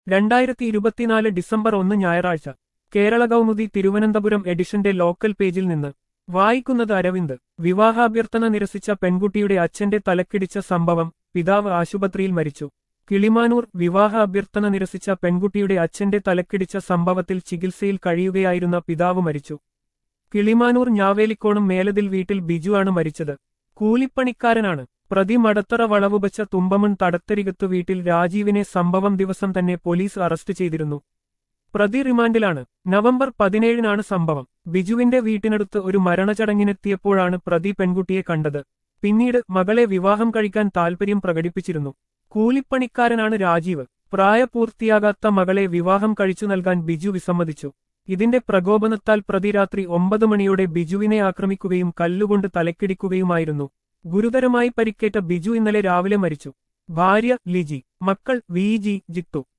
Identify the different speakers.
Speaker 1: രണ്ടായിരത്തി ഇരുപത്തിനാല് ഡിസംബർ ഒന്ന് ഞായറാഴ്ച കേരള കൗമുദി തിരുവനന്തപുരം എഡിഷന്റെ ലോക്കൽ പേജിൽ നിന്ന് വായിക്കുന്നത് അരവിന്ദ് വിവാഹാഭ്യർത്ഥന നിരസിച്ച പെൺകുട്ടിയുടെ അച്ഛന്റെ തലക്കിടിച്ച സംഭവം പിതാവ് ആശുപത്രിയിൽ മരിച്ചു കിളിമാനൂർ വിവാഹ അഭ്യർത്ഥന നിരസിച്ച പെൺകുട്ടിയുടെ അച്ഛന്റെ തലക്കിടിച്ച സംഭവത്തിൽ ചികിത്സയിൽ കഴിയുകയായിരുന്ന പിതാവ് മരിച്ചു കിളിമാനൂർ ഞാവേലിക്കോണം മേലതിൽ വീട്ടിൽ ബിജുവാണ് മരിച്ചത് കൂലിപ്പണിക്കാരനാണ് പ്രതി മടത്തറ വളവുപച്ച തുമ്പമൺ തടത്തരികത്തു വീട്ടിൽ രാജീവിനെ സംഭവം ദിവസം തന്നെ പോലീസ് അറസ്റ്റ് ചെയ്തിരുന്നു പ്രതി റിമാൻഡിലാണ് നവംബർ പതിനേഴിനാണ് സംഭവം ബിജുവിന്റെ വീട്ടിനടുത്ത് ഒരു മരണചടങ്ങിനെത്തിയപ്പോഴാണ് പ്രതി പെൺകുട്ടിയെ കണ്ടത് പിന്നീട് മകളെ വിവാഹം കഴിക്കാൻ താൽപര്യം പ്രകടിപ്പിച്ചിരുന്നു കൂലിപ്പണിക്കാരനാണ് രാജീവ് പ്രായപൂർത്തിയാകാത്ത മകളെ വിവാഹം കഴിച്ചു നൽകാൻ ബിജു വിസമ്മതിച്ചു ഇതിന്റെ പ്രകോപനത്താൽ പ്രതി രാത്രി ഒമ്പത് മണിയോടെ ബിജുവിനെ ആക്രമിക്കുകയും കല്ലുകൊണ്ട് തലക്കിടിക്കുകയുമായിരുന്നു ഗുരുതരമായി പരിക്കേറ്റ ബിജു ഇന്നലെ രാവിലെ മരിച്ചു ഭാര്യ ലിജി മക്കൾ വി ജി ജിത്തു